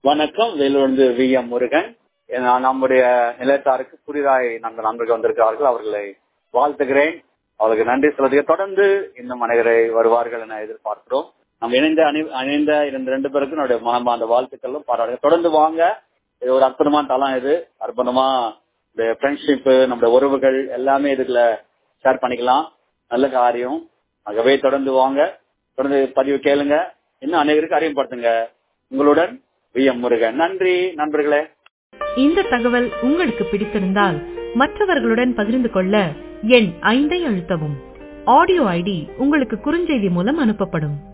வணக்கம் வேலூர்ந்து V M Murugan நான் நம்முடைய நிலையத்தாருக்கு புதிதாய் நம்ம நண்பர்கள் வந்திருக்கிறார்கள் அவர்களை வாழ்த்துகிறேன் அவர்களுக்கு நன்றி சொல்வதை தொடர்ந்து இன்னும் அனைவரை வருவார்கள் என எதிர்பார்க்கிறோம் நம்ம இணைந்த அணி இணைந்த இரண்டு ரெண்டு பேருக்கும் என்னுடைய மனமார்ந்த வாழ்த்துக்களும் பாராட்டு தொடர்ந்து வாங்க இது ஒரு அற்புதமான தளம் இது அற்புதமா இந்த ஃப்ரெண்ட்ஷிப் நம்முடைய உறவுகள் எல்லாமே இதுல ஷேர் பண்ணிக்கலாம் நல்ல காரியம் ஆகவே தொடர்ந்து வாங்க தொடர்ந்து பதிவு கேளுங்க இன்னும் அனைவருக்கு அறிமுகப்படுத்துங்க உங்களுடன் வி எம் முருகன் நன்றி நண்பர்களே இந்த தகவல் உங்களுக்கு பிடித்திருந்தால் மற்றவர்களுடன் பகிர்ந்து கொள்ள எண் ஐந்தை அழுத்தவும் ஆடியோ ஐடி உங்களுக்கு குறுஞ்செய்தி மூலம் அனுப்பப்படும்